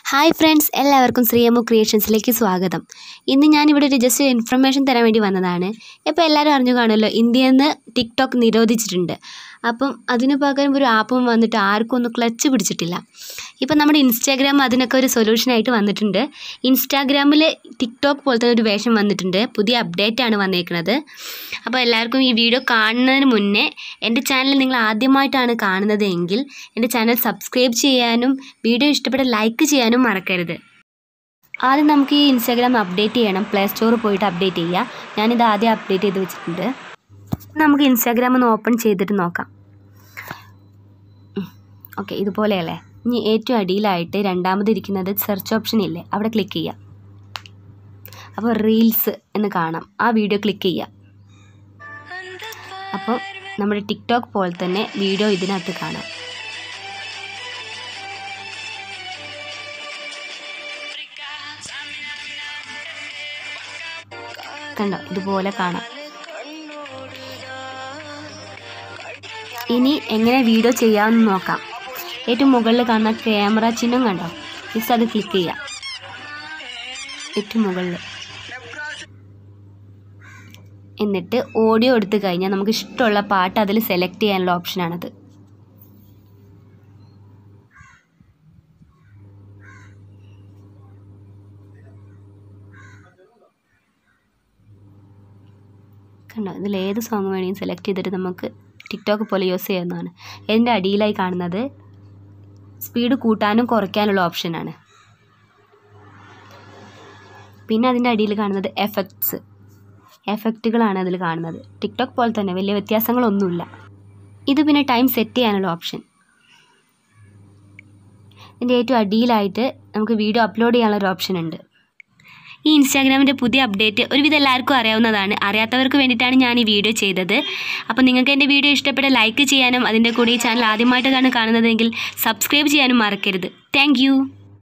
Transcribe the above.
hi friends എല്ലാവർക്കും ശ്രീയമ്മു ക്രിയേഷൻസിലേക്ക് സ്വാഗതം ഇന്ന് ഞാനിവിടെ ഒരു ജസ്റ്റ് ഇൻഫർമേഷൻ തരാൻ വേണ്ടി വന്നതാണ് ഇപ്പോൾ എല്ലാവരും അറിഞ്ഞു കാണുമല്ലോ ഇന്ത്യയിൽ നിന്ന് ടിക്ടോക്ക് നിരോധിച്ചിട്ടുണ്ട് അപ്പം അതിന് പകരം ഒരു ആപ്പും വന്നിട്ട് ആർക്കും ഒന്നും ക്ലച്ച് പിടിച്ചിട്ടില്ല ഇപ്പം നമ്മുടെ ഇൻസ്റ്റാഗ്രാം അതിനൊക്കെ ഒരു സൊല്യൂഷനായിട്ട് വന്നിട്ടുണ്ട് ഇൻസ്റ്റാഗ്രാമിൽ ടിക്ടോക്ക് പോലത്തെ ഒരു വേഷം വന്നിട്ടുണ്ട് പുതിയ അപ്ഡേറ്റ് ആണ് വന്നേക്കുന്നത് അപ്പോൾ എല്ലാവർക്കും ഈ വീഡിയോ കാണുന്നതിന് മുന്നേ എൻ്റെ ചാനൽ നിങ്ങൾ ആദ്യമായിട്ടാണ് കാണുന്നത് എങ്കിൽ എൻ്റെ ചാനൽ സബ്സ്ക്രൈബ് ചെയ്യാനും വീഡിയോ ഇഷ്ടപ്പെട്ട ലൈക്ക് ചെയ്യാനും മറക്കരുത് ആദ്യം നമുക്ക് ഈ ഇൻസ്റ്റാഗ്രാം അപ്ഡേറ്റ് ചെയ്യണം പ്ലേ സ്റ്റോറിൽ പോയിട്ട് അപ്ഡേറ്റ് ചെയ്യുക ഞാനിത് ആദ്യം അപ്ഡേറ്റ് ചെയ്ത് വെച്ചിട്ടുണ്ട് നമുക്ക് ഇൻസ്റ്റാഗ്രാം ഒന്ന് ഓപ്പൺ ചെയ്തിട്ട് നോക്കാം ഓക്കെ ഇതുപോലെയല്ലേ ഇനി ഏറ്റവും അടിയിലായിട്ട് രണ്ടാമത് ഇരിക്കുന്നത് സെർച്ച് ഓപ്ഷൻ ഇല്ലേ അവിടെ ക്ലിക്ക് ചെയ്യാം അപ്പോൾ റീൽസ് എന്ന് കാണാം ആ വീഡിയോ ക്ലിക്ക് ചെയ്യാം അപ്പോൾ നമ്മുടെ ടിക്ടോക്ക് പോലെ തന്നെ വീഡിയോ ഇതിനകത്ത് കാണാം കണ്ടോ ഇതുപോലെ കാണാം ഇനി എങ്ങനെ വീഡിയോ ചെയ്യാമെന്ന് നോക്കാം ഏറ്റവും മുകളിൽ കാണുന്ന ക്യാമറ ചിഹ്നം കണ്ടോ ജസ്റ്റ് അത് ക്ലിക്ക് ചെയ്യാം ഏറ്റവും മുകളിൽ എന്നിട്ട് ഓഡിയോ എടുത്തു കഴിഞ്ഞാൽ നമുക്ക് ഇഷ്ടമുള്ള പാട്ട് അതിൽ സെലക്ട് ചെയ്യാനുള്ള ഓപ്ഷനാണത് കണ്ടോ ഇതിൽ ഏത് സോങ് വേണമെങ്കിലും സെലക്ട് ചെയ്തിട്ട് നമുക്ക് ടിക്ടോക്ക് പോലെ യൂസ് ചെയ്യാവുന്നതാണ് ഇതിൻ്റെ അടിയിലായി കാണുന്നത് സ്പീഡ് കൂട്ടാനും കുറയ്ക്കാനുള്ള ഓപ്ഷനാണ് പിന്നെ അതിൻ്റെ അടിയിൽ കാണുന്നത് എഫക്ട്സ് എഫക്റ്റുകളാണ് അതിൽ കാണുന്നത് ടിക്ടോക്ക് പോലെ തന്നെ വലിയ വ്യത്യാസങ്ങളൊന്നുമില്ല ഇത് പിന്നെ ടൈം സെറ്റ് ചെയ്യാനുള്ള ഓപ്ഷൻ ഇതിൻ്റെ ഏറ്റവും അടിയിലായിട്ട് നമുക്ക് വീഡിയോ അപ്ലോഡ് ചെയ്യാനുള്ള ഒരു ഓപ്ഷൻ ഉണ്ട് ഈ ഇൻസ്റ്റാഗ്രാമിൻ്റെ പുതിയ അപ്ഡേറ്റ് ഒരുവിധം എല്ലാവർക്കും അറിയാവുന്നതാണ് അറിയാത്തവർക്ക് വേണ്ടിയിട്ടാണ് ഞാൻ ഈ വീഡിയോ ചെയ്തത് അപ്പോൾ നിങ്ങൾക്ക് എൻ്റെ വീഡിയോ ഇഷ്ടപ്പെട്ട ലൈക്ക് ചെയ്യാനും അതിൻ്റെ കൂടെ ഈ ചാനൽ ആദ്യമായിട്ടാണ് കാണുന്നതെങ്കിൽ സബ്സ്ക്രൈബ് ചെയ്യാനും മറക്കരുത് താങ്ക്